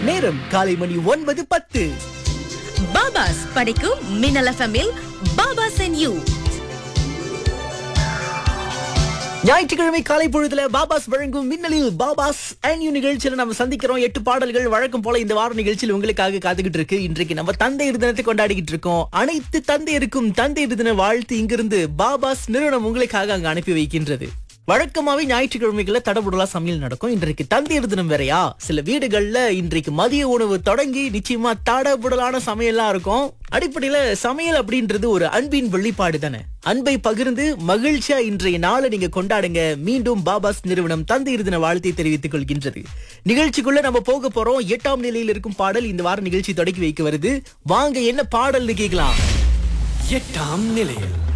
நேரம் காலை மணி ஒன்பது பத்து பாபாஸ் படைக்கும் மின்னல் எஃப்எம்மில் பாபாஸ் அண்ட் யூ ஞாயிற்றுக்கிழமை காலை பொழுதுல பாபாஸ் வழங்கும் மின்னலில் பாபாஸ் அண்ட் யூ நிகழ்ச்சியில நம்ம சந்திக்கிறோம் எட்டு பாடல்கள் வழக்கம் போல இந்த வார நிகழ்ச்சியில் உங்களுக்காக காத்துக்கிட்டு இருக்கு இன்றைக்கு நம்ம தந்தையர் தினத்தை கொண்டாடிக்கிட்டு இருக்கோம் அனைத்து தந்தையருக்கும் தந்தையர் தின வாழ்த்து இங்கிருந்து பாபாஸ் நிறுவனம் உங்களுக்காக அங்க அனுப்பி வைக்கின்றது வழக்கமாவே ஞாயிற்றுக்கிழமைகள்ல தடபுடலா சமையல் நடக்கும் இன்றைக்கு தந்தையர் தினம் வேறையா சில வீடுகள்ல இன்றைக்கு மதிய உணவு தொடங்கி நிச்சயமா தடபுடலான சமையல்லாம் இருக்கும் அடிப்படையில சமையல் அப்படின்றது ஒரு அன்பின் வெளிப்பாடு தானே அன்பை பகிர்ந்து மகிழ்ச்சியா இன்றைய நாளை நீங்க கொண்டாடுங்க மீண்டும் பாபாஸ் நிறுவனம் தந்தையர் தின வாழ்த்தை தெரிவித்துக் கொள்கின்றது நிகழ்ச்சிக்குள்ள நம்ம போக போறோம் எட்டாம் நிலையில் இருக்கும் பாடல் இந்த வார நிகழ்ச்சி தொடங்கி வைக்க வருது வாங்க என்ன பாடல்னு கேட்கலாம் எட்டாம் நிலையில்